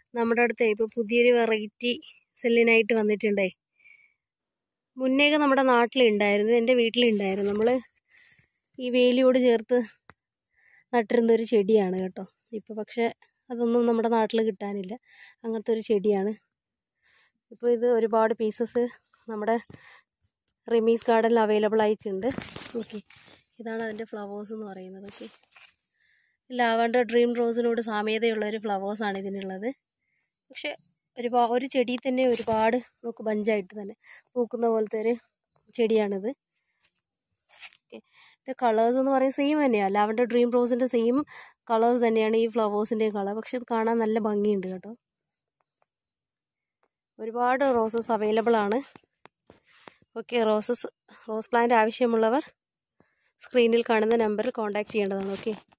നമ്മുടെ അടുത്ത് ഇപ്പോൾ പുതിയൊരു വെറൈറ്റി സെല്ലിനായിട്ട് വന്നിട്ടുണ്ടേ മുന്നേയൊക്കെ നമ്മുടെ നാട്ടിലുണ്ടായിരുന്നു എൻ്റെ വീട്ടിലുണ്ടായിരുന്നു നമ്മൾ ഈ വേലിയോട് ചേർത്ത് നട്ടിരുന്ന ഒരു ചെടിയാണ് കേട്ടോ ഇപ്പോൾ പക്ഷേ അതൊന്നും നമ്മുടെ നാട്ടിൽ കിട്ടാനില്ല അങ്ങനത്തെ ഒരു ചെടിയാണ് ഇപ്പോൾ ഇത് ഒരുപാട് പീസസ് നമ്മുടെ റിമീസ് ഗാർഡനിൽ അവൈലബിൾ ആയിട്ടുണ്ട് ഓക്കെ ഇതാണ് അതിൻ്റെ ഫ്ലവേഴ്സ് എന്ന് പറയുന്നത് ഓക്കെ ലാവണ്ടർ ഡ്രീം റോസിനോട് സാമ്യതയുള്ള ഒരു ഫ്ലവേഴ്സാണ് ഇതിനുള്ളത് പക്ഷെ ഒരുപാ ഒരു ചെടിയിൽ തന്നെ ഒരുപാട് നമുക്ക് ബഞ്ചായിട്ട് തന്നെ പൂക്കുന്ന പോലത്തെ ഒരു ചെടിയാണിത് ഓക്കെ ഇതിൻ്റെ കളേഴ്സ് എന്ന് പറയുന്നത് സെയിം തന്നെയാണ് ലാവണ്ടർ ഡ്രീം റോസിൻ്റെ സെയിം കളേഴ്സ് തന്നെയാണ് ഈ ഫ്ലവേഴ്സിൻ്റെയും കളർ പക്ഷെ ഇത് കാണാൻ നല്ല ഭംഗിയുണ്ട് കേട്ടോ ഒരുപാട് റോസസ് അവൈലബിൾ ആണ് ഓക്കെ റോസസ് റോസ് പ്ലാന്റ് ആവശ്യമുള്ളവർ സ്ക്രീനിൽ കാണുന്ന നമ്പറിൽ കോൺടാക്റ്റ് ചെയ്യേണ്ടതാണ് ഓക്കെ